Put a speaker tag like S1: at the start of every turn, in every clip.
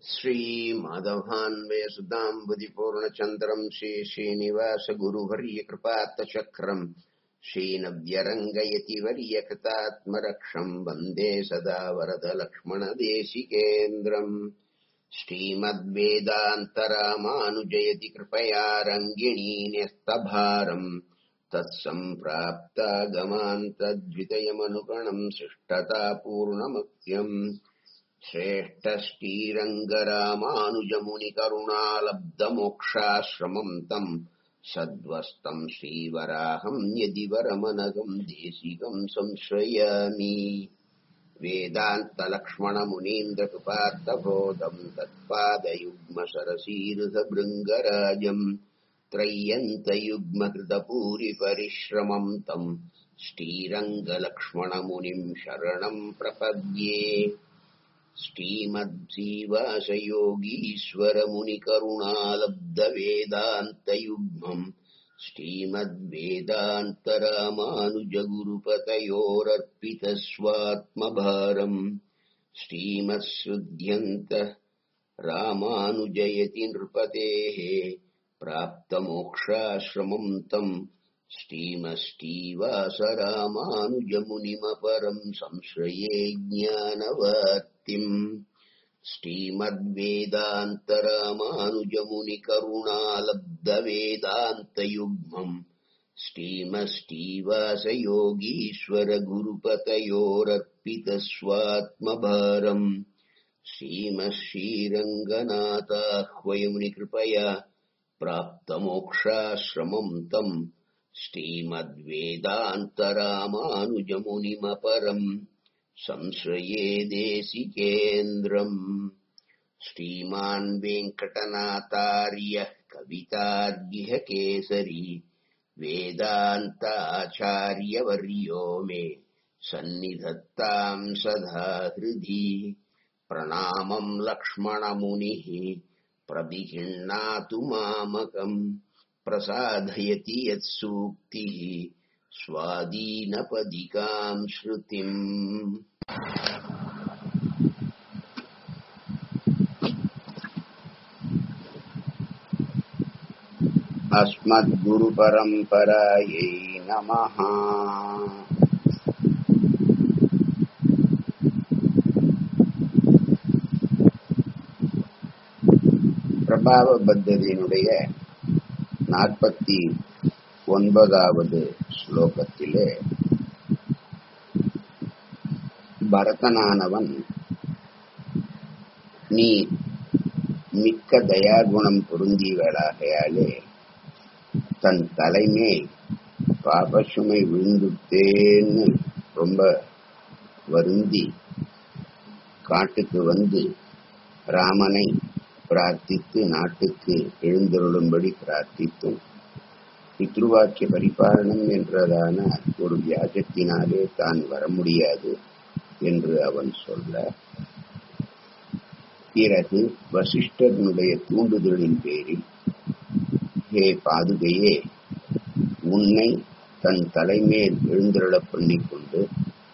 S1: श्रीमाधवान्वयसुताम्बुदिपूर्णचन्द्रम् श्रीश्रीनिवासगुरुवर्यकृपात्तचक्रम् श्रीनव्यरङ्गयति वर्यकृतात्मरक्षम् वन्दे सदा वरदलक्ष्मणदेशिकेन्द्रम् श्रीमद्वेदान्तरामानुजयति कृपया रङ्गिणी न्यस्तभारम् तत्सम्प्राप्तागमान्तद्वितयमनुगणम् शिष्टतापूर्णमत्यम् श्रेष्ठश्रीरङ्गरामानुजमुनिकरुणालब्धमोक्षाश्रमम् तम् सद्वस्तम् श्रीवराहम् यदि वरमनघम् देशिकम् संश्रयामि वेदान्तलक्ष्मणमुनीन्द्रकृपार्थबोधम् तत्पादयुग्मसरसीरुधभृङ्गराजम् त्रय्यन्तयुग्मकृतपूरिपरिश्रमम् तम् श्रीरङ्गलक्ष्मणमुनिम् शरणम् प्रपद्ये श्रीमद्जीवासयोगीश्वरमुनिकरुणालब्धवेदान्तयुग्मम् श्रीमद्वेदान्तरामानुजगुरुपतयोरर्पितस्वात्मभारम् श्रीमत्सृध्यन्त रामानुजयति नृपतेः प्राप्तमोक्षाश्रमम् तम् श्रीमष्टीवासरामानुजमुनिमपरम् संश्रये ज्ञानवर्तिम् श्रीमद्वेदान्तरामानुजमुनिकरुणालब्धवेदान्तयुग्मम् श्रीमष्टीवासयोगीश्वरगुरुपतयोरर्पितस्वात्मभारम् श्रीमश्रीरङ्गनाथाह्वयमुनिकृपया प्राप्तमोक्षाश्रमम् तम् श्रीमद्वेदान्तरामानुजमुनिमपरम् संश्रये देशिकेन्द्रम् श्रीमान् वेङ्कटनाथार्यः कवितार्यः केसरी वेदान्ताचार्यवर्यो मे सन्निधत्ताम् सदा हृदि प्रणामम् लक्ष्मणमुनिः प्रविहिण्णातु मामकम् प्रसादयति यत्सूक्तिः स्वादीनपदिकाम् श्रुतिम् अस्मद्गुरुपरम्परायै नमः பிரபாவ பத்ததியினுடைய நாற்பத்தி ஒன்பதாவது ஸ்லோகத்திலே பரதனானவன் நீ மிக்க தயாகுணம் பொருந்தியவளாகையாலே தன் தலைமேல் பாபசுமை விழுந்துட்டேன்னு ரொம்ப வருந்தி காட்டுக்கு வந்து ராமனை பிரார்த்தித்து நாட்டுக்கு எழுந்தருளும்படி பிரார்த்தித்தும் பித்ருவாக்கிய பரிபாலனம் என்றதான ஒரு வியாஜத்தினாலே தான் வர முடியாது என்று அவன் சொல்ல பிறகு வசிஷ்டனுடைய தூண்டுதலின் பேரில் ஹே பாதுகையே உன்னை தன் தலைமேல் எழுந்தருளப் பண்ணிக்கொண்டு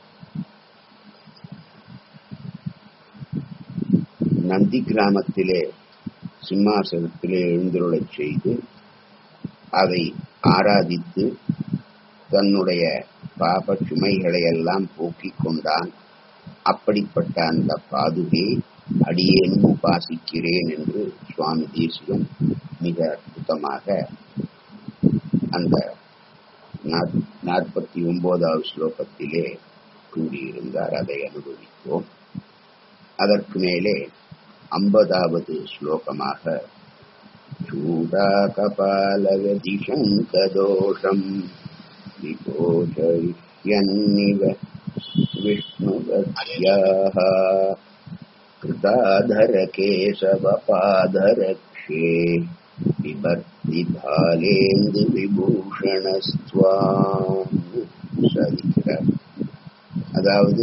S1: நந்தி கிராமத்திலே சிம்மாசனத்திலே எழுந்தருளச் செய்து அதை ஆராதித்து தன்னுடைய பாப சுமைகளை எல்லாம் போக்கிக் கொண்டான் அப்படிப்பட்ட அந்த பாதுகையை அடியேனும் உபாசிக்கிறேன் என்று சுவாமி தேசிகன் மிக அற்புதமாக அந்த நாற்பத்தி ஒன்பதாவது ஸ்லோகத்திலே கூறியிருந்தார் அதை அனுபவித்தோம் அதற்கு மேலே ஐம்பதாவது ஸ்லோகமாக चूडाकपालगदिशङ्कदोषम् विकोचयिष्यन्निव विष्णुवत्याः कृताधरकेशवपादरक्षे बिभर्ति भालेन्दुविभूषणस्त्वाम् சாதிக்கிறார் அதாவது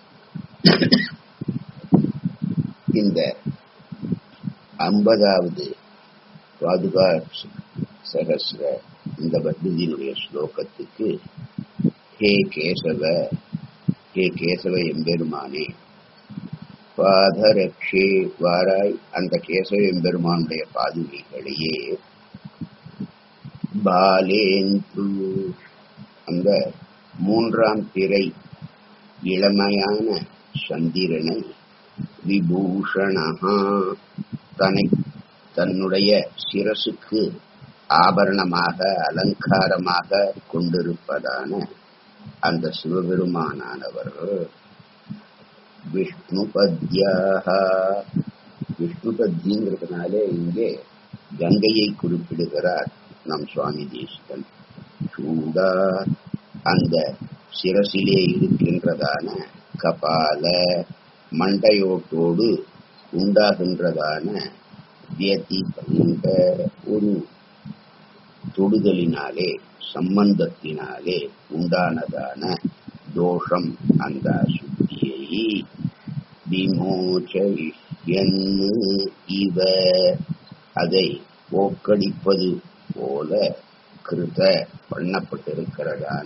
S1: இந்த ஐம்பதாவது பாதுகா சகசிர இந்த பத்மதியினுடைய ஸ்லோகத்துக்கு ஹே கேசவ ஹே கேசவ எம்பெருமானே பாதரக்ஷே வாராய் அந்த கேசவெம்பெருமானுடைய பாதுகைகளையே பாலேந்து அந்த மூன்றாம் பிறை இளமையான சந்திரனை விபூஷணா தன்னை தன்னுடைய சிரசுக்கு ஆபரணமாக அலங்காரமாக கொண்டிருப்பதான அந்த சிவபெருமானானவர் விஷ்ணுபத்யாக விஷ்ணுபத்திங்கிறதுனாலே இங்கே கங்கையை குறிப்பிடுகிறார் நம் சுவாமி தேசிகன் சூடா அந்த சிரசிலே இருக்கின்றதான கபால மண்டையோட்டோடு உண்டாகின்றதான வியதி என்ற ஒரு தொடுதலினாலே சம்பந்தத்தினாலே உண்டானதான தோஷம் அந்த அசுத்தியை விமோச்சன் இவ அதை போக்கடிப்பது போல கிருத பண்ணப்பட்டிருக்கிறதான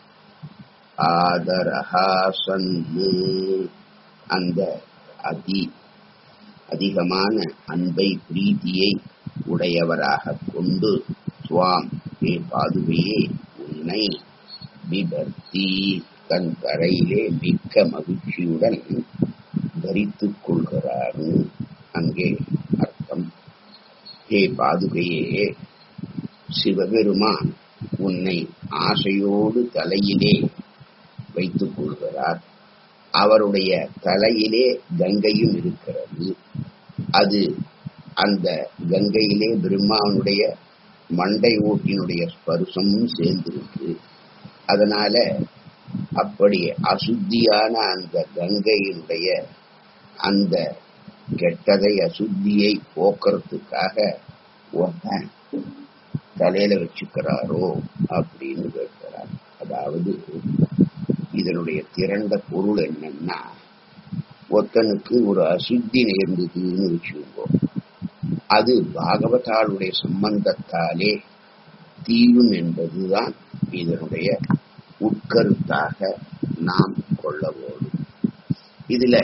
S1: ஆதரஹாசன் அந்த அதி அதிகமான அன்பை பிரீதியை உடையவராக கொண்டு சுவாம் ஏ பாதுகையே உன்னை விபர்த்தி தன் கரையிலே மிக்க மகிழ்ச்சியுடன் தரித்துக் கொள்கிறார் அங்கே அர்த்தம் ஹே பாதுகையே சிவபெருமான் உன்னை ஆசையோடு தலையிலே வைத்துக் கொள்கிறார் அவருடைய தலையிலே கங்கையும் இருக்கிறது அது அந்த கங்கையிலே பிரம்மாவனுடைய மண்டை ஓட்டினுடைய ஸ்பர்சமும் சேர்ந்திருக்கு அதனால அப்படி அசுத்தியான அந்த கங்கையினுடைய அந்த கெட்டதை அசுத்தியை போக்குறதுக்காக ஒருத்தன் தலையில வச்சுக்கிறாரோ அப்படின்னு கேட்கிறார் அதாவது இதனுடைய திரண்ட பொருள் என்னன்னா ஒருத்தனுக்கு ஒரு அசுத்தி நேர்ந்ததுன்னு வச்சுக்கோ அது பாகவதாளுடைய சம்பந்தத்தாலே தீரும் என்பதுதான் இதனுடைய உட்கருத்தாக நாம் கொள்ள வேண்டும் இதுல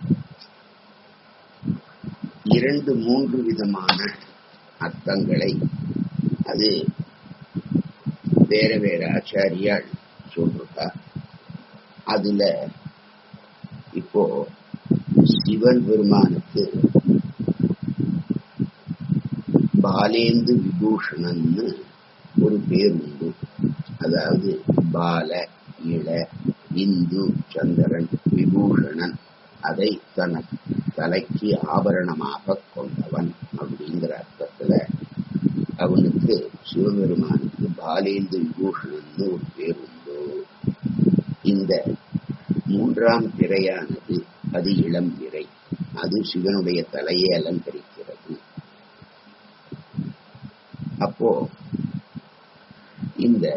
S1: இரண்டு மூன்று விதமான அர்த்தங்களை அது வேற வேற ஆச்சாரியால் சொல்றா அதுல இப்போ சிவன் பெருமானுக்கு பாலேந்து விபூஷணன்னு ஒரு பேர் உண்டு அதாவது பால இள இந்து சந்திரன் விபூஷணன் அதை தன தலைக்கு ஆபரணமாக கொண்டவன் அப்படிங்கிற அர்த்தத்துல அவனுக்கு சிவபெருமானுக்கு பாலேந்து விபூஷணன்னு ஒரு பேர் உண்டு இந்த மூன்றாம் பிறையானது அது இளம் பிறை அது சிவனுடைய தலையை அலங்கரிக்கிறது அப்போ இந்த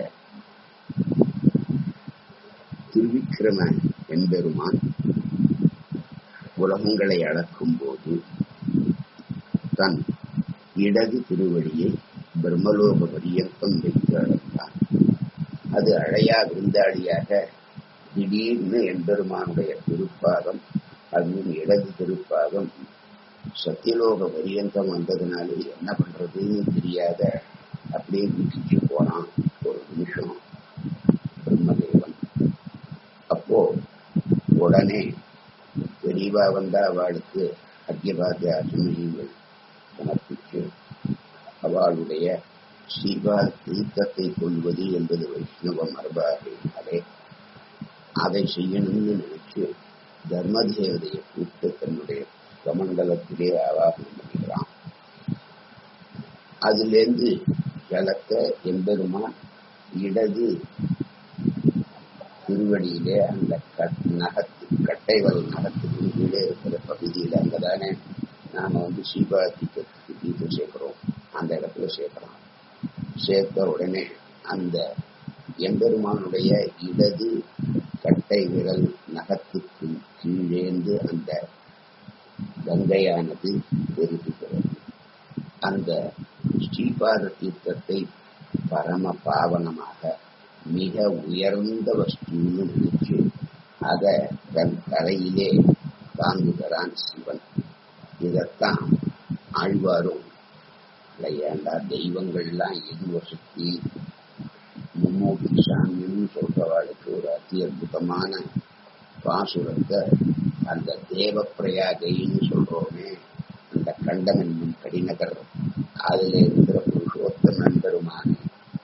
S1: திருவிக்கிரம எம்பெருமான் உலகங்களை அளக்கும் போது தன் இடது திருவடியை பிரம்மலோக பரியந்தம் வைத்து அளந்தான் அது அழையா விருந்தாளியாக திடீர்னு எம்பெருமானுடைய திருப்பாதம் அதுவும் இடது திருப்பாதம் சத்தியலோக பரியந்தம் வந்ததுனால என்ன பண்றதுன்னு தெரியாத அப்படியே விக்கிச்சு போனான் ஒரு நிமிஷம் பிரம்மதேவன் அப்போ உடனே பெரியவா வந்தா அவளுக்கு அத்தியபாத்திய அசுமைகள் சமர்ப்பிச்சு அவளுடைய சிவா தீர்த்தத்தை கொள்வது என்பது வைஷ்ணவ மரபாகினாலே அதை செய்யணும்னு நினைச்சு தர்மதேவதையை கூப்பிட்டு தன்னுடைய கமண்டலத்திலே ஆவாகனம் பண்ணுகிறான் அதிலிருந்து ஜலத்தை எம்பெருமான் இடது திருவடியிலே அந்த நகத்து கட்டைவல் நகத்துக்கு கீழே இருக்கிற பகுதியில் அங்கதானே நாம வந்து சீபாதிக்கு தீர்த்தம் சேர்க்கிறோம் அந்த இடத்துல சேர்க்கிறோம் சேர்த்த உடனே அந்த எம்பெருமானுடைய இடது கட்டை விரல் நகத்துக்கு கீழேந்து அந்த கங்கையானது பெருகுகிறது அந்த ஸ்ரீபாத தீர்த்தத்தை பரம பாவனமாக மிக உயர்ந்த வஸ்துன்னு நினைச்சு அதை தன் தலையிலே தாங்குகிறான் சிவன் இதைத்தான் ஆழ்வாரும் இல்லை ஏண்டா தெய்வங்கள்லாம் எது வசதி மும்மூர்த்தி சாமின்னு சொல்றவாளுக்கு ஒரு அதி அற்புதமான பாசுரத்தை அந்த தேவ பிரயாகைன்னு சொல்றோமே அந்த கண்டம் என்னும் கடிநகர் அதுல இருக்கிற புருஷோத்தமன் பெருமானே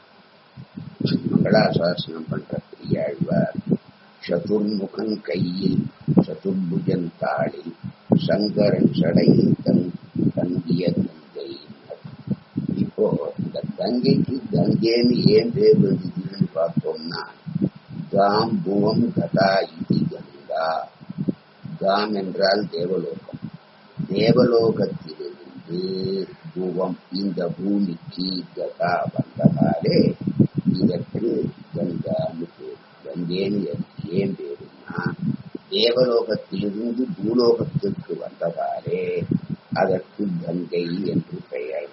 S1: மங்களாசாசனம் பண்ற பெரியாழ்வார் சதுர்முகன் கையில் சதுர்புஜன் தாளில் சங்கரன் சடையில் தன் தங்கிய கங்கை இப்போ இந்த கங்கைக்கு கங்கைன்னு ஏன் பேர் வந்ததுன்னு பார்த்தோம்னா காம் புவம் கதா இது கங்கா காம் என்றால் தேவலோகம் தேவலோகத்திலிருந்து புவம் இந்த பூமிக்கு கதா வந்ததாலே இதற்கு கங்கான்னு பேர் கங்கேன்னு எதுக்கு ஏன் பேருன்னா தேவலோகத்திலிருந்து பூலோகத்திற்கு வந்ததாலே அதற்கு கங்கை என்று பெயர்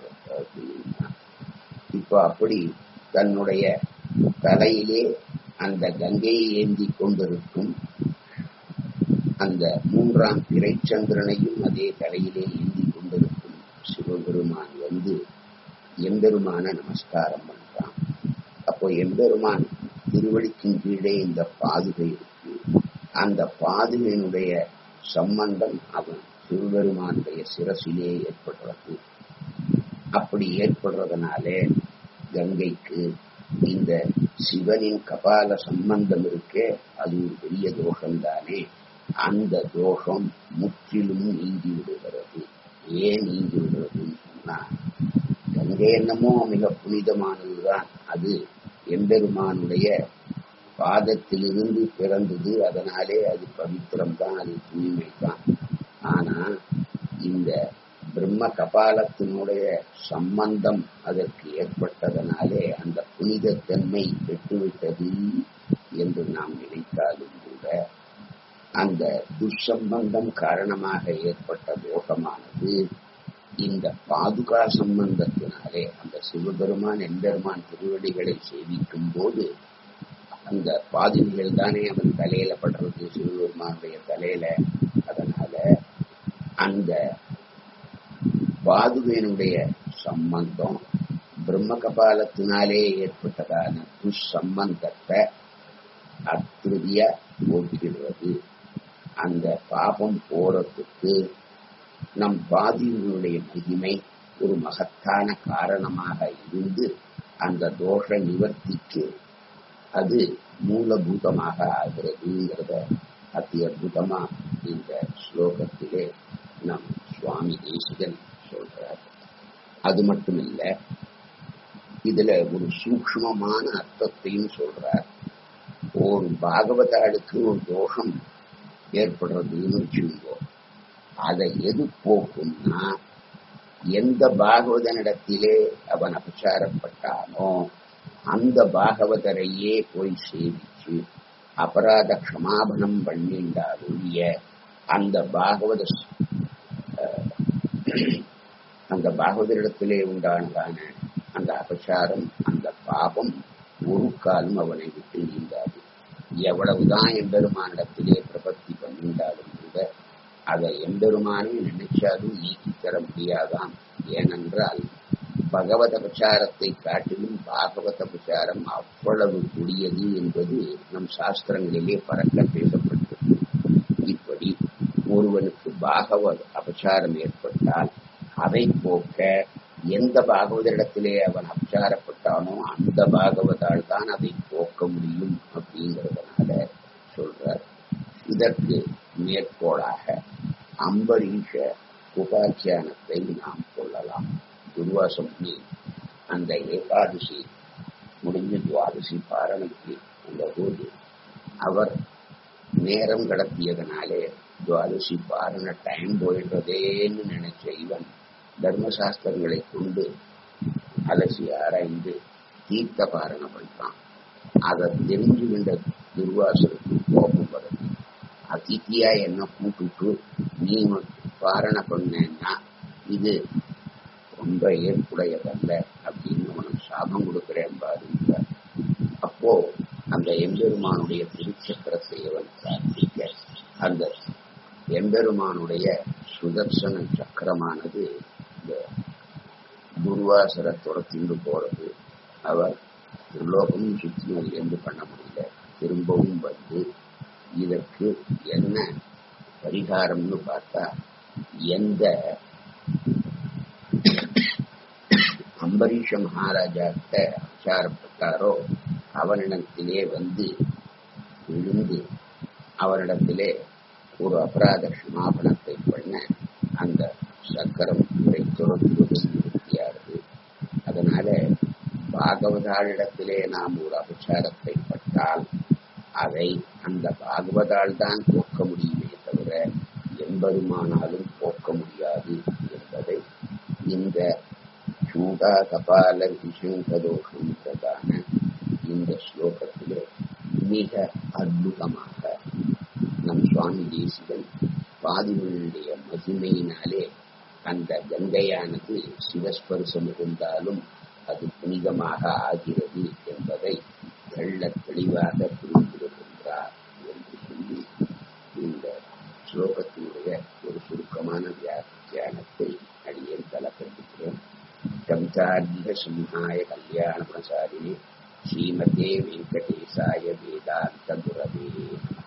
S1: இப்போ அப்படி தன்னுடைய தலையிலே அந்த கங்கையை ஏந்தி கொண்டிருக்கும் அந்த மூன்றாம் பிறைச்சந்திரனையும் அதே தலையிலே ஏந்தி கொண்டிருக்கும் சிவபெருமான் வந்து எம்பெருமான நமஸ்காரம் பண்றான் அப்போ எம்பெருமான் திருவடிக்கும் கீழே இந்த பாதுகை இருக்கு அந்த பாதுகையினுடைய சம்பந்தம் அவன் சிவபெருமானுடைய சிரசிலே ஏற்படுறது அப்படி ஏற்படுறதுனாலே கங்கைக்கு இந்த சிவனின் கபால சம்பந்தம் இருக்கே அது ஒரு பெரிய தோஷம்தானே அந்த தோஷம் முற்றிலும் நீங்கி விடுகிறது ஏன் நீங்கி விடுறதுன்னு சொன்னா கங்கை என்னமோ மிக புனிதமானதுதான் அது எம்பெருமானுடைய பாதத்திலிருந்து பிறந்தது அதனாலே அது பவித்திரம் தான் அது தூய்மை தான் ஆனா இந்த பிரம்ம கபாலத்தினுடைய சம்பந்தம் அதற்கு ஏற்பட்டதனாலே அந்த புனிதத்தன்மை பெற்றுவிட்டது என்று நாம் நினைத்தாலும் கூட அந்த துர்சம்பந்தம் காரணமாக ஏற்பட்ட தோஷமானது இந்த பாதுகா சம்பந்தத்தினாலே அந்த சிவபெருமான் எம்பெருமான் திருவடிகளை சேவிக்கும் போது அந்த பாதுகைகள் தானே அவன் தலையில படுறது சிவபெருமானுடைய தலையில அதனால அந்த பாதுகையினுடைய சம்பந்தம் பிரம்ம கபாலத்தினாலே ஏற்பட்டதான துஷம்பந்தத்தை அத்திருதிய போக்கிடுவது அந்த பாபம் போறதுக்கு நம் பாதிகளுடைய மகிமை ஒரு மகத்தான காரணமாக இருந்து அந்த தோஷ நிவர்த்திக்கு அது மூலபூதமாக ஆகிறதுங்கிறத அதி அற்புதமா இந்த ஸ்லோகத்திலே நம் சுவாமி தேசிகன் சொல்றார் அது மட்டும் இல்ல இதுல ஒரு சூக்மமான அர்த்தத்தையும் சொல்றார் ஒரு பாகவதாளுக்கு ஒரு தோஷம் ஏற்படுறதுன்னு வச்சுக்கோ அதை எது போக்கும்னா எந்த பாகவதனிடத்திலே அவன் அபச்சாரப்பட்டானோ அந்த பாகவதரையே போய் சேவிச்சு அபராத க்ஷமாபணம் பண்ணிண்டாருடைய அந்த பாகவத அந்த பாகவதரிடத்திலே உண்டானதான அந்த அபச்சாரம் அந்த பாபம் ஒரு காலம் அவனை விட்டு நீங்காது எவ்வளவுதான் எம்பெருமானிடத்திலே பிரபத்தி பண்ணிண்டாலும் கூட அதை எம்பெருமானே நினைச்சாலும் நீக்கி தர முடியாதாம் ஏனென்றால் பகவத பிரச்சாரத்தை காட்டிலும் பாகவத பிரச்சாரம் அவ்வளவு கூடியது என்பது நம் சாஸ்திரங்களிலே பறக்க பேசப்பட்டது இப்படி ஒருவனுக்கு பாகவத அபச்சாரம் ஏற்பட்டால் அதை போக்க எந்த பாகவதரிடத்திலே அவன் அபச்சாரப்பட்டானோ அந்த பாகவதால் தான் அதை போக்க முடியும் அப்படிங்கிறதுனால சொல்றார் இதற்கு மேற்கோளாக அம்பரீஷ உபாக்கியானத்தை நாம் கொள்ளலாம் துர்வாசம் அந்த ஏகாதசி முடிஞ்ச துவாதசி பாரணைக்கு அந்த போது அவர் நேரம் கடத்தியதனாலே துவாதசி பாரண டைம் போயிடுறதேன்னு நினைச்ச இவன் தர்மசாஸ்திரங்களை கொண்டு அலசி ஆராய்ந்து தீர்த்த பாரண பண்றான் அதை தெரிஞ்சு கொண்ட துர்வாசருக்கு கோபம் வருது அதித்தியா என்ன கூப்பிட்டு நீ பாரண பண்ணேன்னா இது ரொம்ப ஏற்புடையதல்ல அப்படின்னு உனக்கு சாபம் கொடுக்கிறேன் பாருங்க அப்போ அந்த எம்பெருமானுடைய திருச்சக்கரத்தை அவன் பிரார்த்திக்க அந்த எம்பெருமானுடைய சுதர்சன சக்கரமானது இந்த துர்வாசரத்தோட திண்டு போறது அவர் திருலோகமும் சுற்றி எந்த பண்ண முடியல திரும்பவும் வந்து இதற்கு என்ன பரிகாரம்னு பார்த்தா எந்த அம்பரீஷ மகாராஜாட்ட விசாரப்பட்டாரோ அவனிடத்திலே வந்து விழுந்து அவரிடத்திலே ஒரு அபராத க்ஷமாபணத்தை பண்ண அந்த சக்கரம் உரை துறந்துவது நிறுத்தியானது அதனால பாகவதாளிடத்திலே நாம் ஒரு அபச்சாரத்தை பட்டால் அதை அந்த பாகவதால் தான் போக்க முடியுமே தவிர எம்பெருமானாலும் போக்க முடியாது என்பதை இந்த சூடா கபால விஷங்கதோஷம் பிரதான இந்த ஸ்லோகத்திலே மிக அற்புதமாக நம் சுவாமி தேசிகன் பாதிகளுடைய மகிமையினாலே அந்த கங்கையானது சிவஸ்பர்சம் இருந்தாலும் அது புனிதமாக ஆகிறது என்பதை தெள்ள தெளிவாக புரிந்திருக்கின்றார் என்று சொல்லி இந்த ஸ்லோகத்தினுடைய ஒரு சுருக்கமான வியாக்கியானத்தை அடியேன் தலப்படுத்துகிறேன் கவிதார்த்திக சிம்ஹாய கல்யாண பிரசாரிணி ஸ்ரீமதே வெங்கடேசாய வேதாந்த குரவே நமः